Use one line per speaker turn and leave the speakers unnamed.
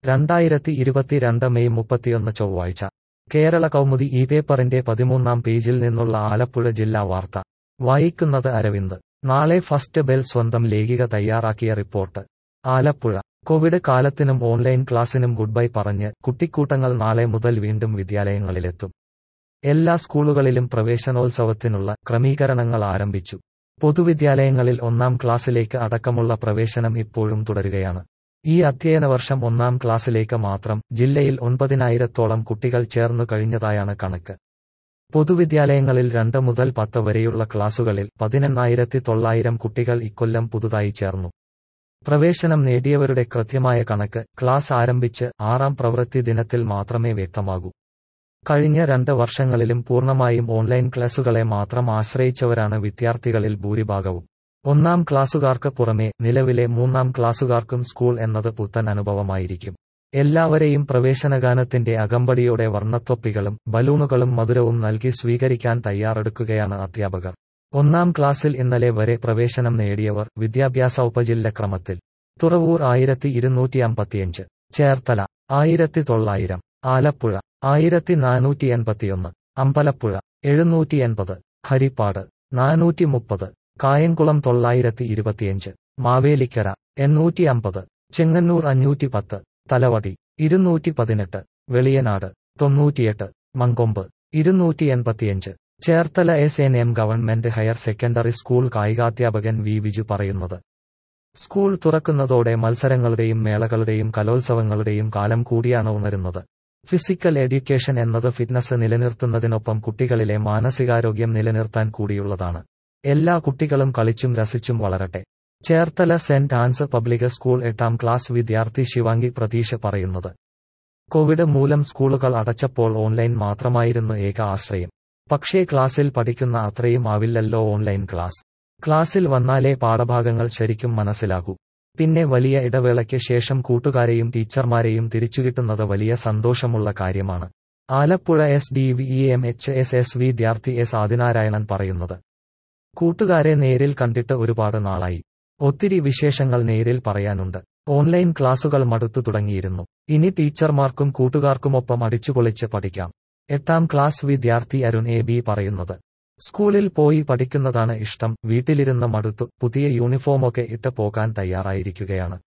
രണ്ടായിരത്തി ഇരുപത്തിരണ്ട് മെയ് മുപ്പത്തിയൊന്ന് ചൊവ്വാഴ്ച കേരള കൗമുദി ഈ പേപ്പറിന്റെ പതിമൂന്നാം പേജിൽ നിന്നുള്ള ആലപ്പുഴ ജില്ലാ വാർത്ത വായിക്കുന്നത് അരവിന്ദ് നാളെ ഫസ്റ്റ് ബെൽ സ്വന്തം ലേഖിക തയ്യാറാക്കിയ റിപ്പോർട്ട് ആലപ്പുഴ കോവിഡ് കാലത്തിനും ഓൺലൈൻ ക്ലാസിനും ഗുഡ് ബൈ പറഞ്ഞ് കുട്ടിക്കൂട്ടങ്ങൾ നാളെ മുതൽ വീണ്ടും വിദ്യാലയങ്ങളിലെത്തും എല്ലാ സ്കൂളുകളിലും പ്രവേശനോത്സവത്തിനുള്ള ക്രമീകരണങ്ങൾ ആരംഭിച്ചു പൊതുവിദ്യാലയങ്ങളിൽ ഒന്നാം ക്ലാസ്സിലേക്ക് അടക്കമുള്ള പ്രവേശനം ഇപ്പോഴും തുടരുകയാണ് ഈ അധ്യയന വർഷം ഒന്നാം ക്ലാസ്സിലേക്ക് മാത്രം ജില്ലയിൽ ഒൻപതിനായിരത്തോളം കുട്ടികൾ ചേർന്നു കഴിഞ്ഞതായാണ് കണക്ക് പൊതുവിദ്യാലയങ്ങളിൽ രണ്ട് മുതൽ പത്ത് വരെയുള്ള ക്ലാസുകളിൽ പതിനെണ്ണായിരത്തി തൊള്ളായിരം കുട്ടികൾ ഇക്കൊല്ലം പുതുതായി ചേർന്നു പ്രവേശനം നേടിയവരുടെ കൃത്യമായ കണക്ക് ക്ലാസ് ആരംഭിച്ച് ആറാം പ്രവൃത്തി ദിനത്തിൽ മാത്രമേ വ്യക്തമാകൂ കഴിഞ്ഞ രണ്ട് വർഷങ്ങളിലും പൂർണ്ണമായും ഓൺലൈൻ ക്ലാസുകളെ മാത്രം ആശ്രയിച്ചവരാണ് വിദ്യാർത്ഥികളിൽ ഭൂരിഭാഗവും ഒന്നാം ക്ലാസുകാർക്ക് പുറമെ നിലവിലെ മൂന്നാം ക്ലാസുകാർക്കും സ്കൂൾ എന്നത് പുത്തൻ അനുഭവമായിരിക്കും എല്ലാവരെയും പ്രവേശനഗാനത്തിന്റെ അകമ്പടിയോടെ വർണ്ണത്തൊപ്പികളും ബലൂണുകളും മധുരവും നൽകി സ്വീകരിക്കാൻ തയ്യാറെടുക്കുകയാണ് അധ്യാപകർ ഒന്നാം ക്ലാസ്സിൽ ഇന്നലെ വരെ പ്രവേശനം നേടിയവർ വിദ്യാഭ്യാസ ഉപജില്ല ക്രമത്തിൽ തുറവൂർ ആയിരത്തി ഇരുന്നൂറ്റി അമ്പത്തിയഞ്ച് ചേർത്തല ആയിരത്തി തൊള്ളായിരം ആലപ്പുഴ ആയിരത്തി നാനൂറ്റി എൺപത്തിയൊന്ന് അമ്പലപ്പുഴ എഴുന്നൂറ്റി എൺപത് ഹരിപ്പാട് നാനൂറ്റി മുപ്പത് കായംകുളം തൊള്ളായിരത്തി ഇരുപത്തിയഞ്ച് മാവേലിക്കര എണ്ണൂറ്റി അമ്പത് ചെങ്ങന്നൂർ അഞ്ഞൂറ്റി പത്ത് തലവടി ഇരുന്നൂറ്റി പതിനെട്ട് വെളിയനാട് തൊണ്ണൂറ്റിയെട്ട് മങ്കൊമ്പ് ഇരുന്നൂറ്റി എൺപത്തിയഞ്ച് Cherthala S N M government higher secondary school കായികാധ്യാപകൻ വി വിജു പറയുന്നത് സ്കൂൾ തുറക്കുന്നതോടെ മത്സരങ്ങളുടെയും മേളകളുടെയും കലോത്സവങ്ങളുടെയും കാലം കൂടിയാണ് ഉണരുന്നത് ഫിസിക്കൽ എഡ്യൂക്കേഷൻ എന്നത് ഫിറ്റ്നസ് നിലനിർത്തുന്നതിനൊപ്പം കുട്ടികളിലെ മാനസികാരോഗ്യം നിലനിർത്താൻ കൂടിയുള്ളതാണ് എല്ലാ കുട്ടികളും കളിച്ചും രസിച്ചും വളരട്ടെ Cherthala saint Ann's public school എട്ടാം ക്ലാസ് വിദ്യാർത്ഥി ശിവാംഗി പ്രതീഷ് പറയുന്നത് കോവിഡ് മൂലം സ്കൂളുകൾ അടച്ചപ്പോൾ ഓൺലൈൻ മാത്രമായിരുന്നു ഏക ആശ്രയം പക്ഷേ ക്ലാസ്സിൽ പഠിക്കുന്ന അത്രയും ആവില്ലല്ലോ ഓൺലൈൻ ക്ലാസ് ക്ലാസ്സിൽ വന്നാലേ പാഠഭാഗങ്ങൾ ശരിക്കും മനസ്സിലാകൂ പിന്നെ വലിയ ഇടവേളയ്ക്ക് ശേഷം കൂട്ടുകാരെയും ടീച്ചർമാരെയും തിരിച്ചുകിട്ടുന്നത് വലിയ സന്തോഷമുള്ള കാര്യമാണ് Alappuzha S D V E M H S S വിദ്യാർത്ഥി എസ് ആദിനാരായണൻ പറയുന്നത് കൂട്ടുകാരെ നേരിൽ കണ്ടിട്ട് ഒരുപാട് നാളായി ഒത്തിരി വിശേഷങ്ങൾ നേരിൽ പറയാനുണ്ട് ഓൺലൈൻ ക്ലാസുകൾ മടുത്തു തുടങ്ങിയിരുന്നു ഇനി ടീച്ചർമാർക്കും കൂട്ടുകാർക്കുമൊപ്പം അടിച്ചുപൊളിച്ച് പഠിക്കാം എട്ടാം ക്ലാസ് വിദ്യാർത്ഥി അരുൺ എ ബി പറയുന്നത് സ്കൂളിൽ പോയി പഠിക്കുന്നതാണ് ഇഷ്ടം വീട്ടിലിരുന്ന് മടുത്തു പുതിയ യൂണിഫോമൊക്കെ ഇട്ട് പോകാൻ തയ്യാറായിരിക്കുകയാണ്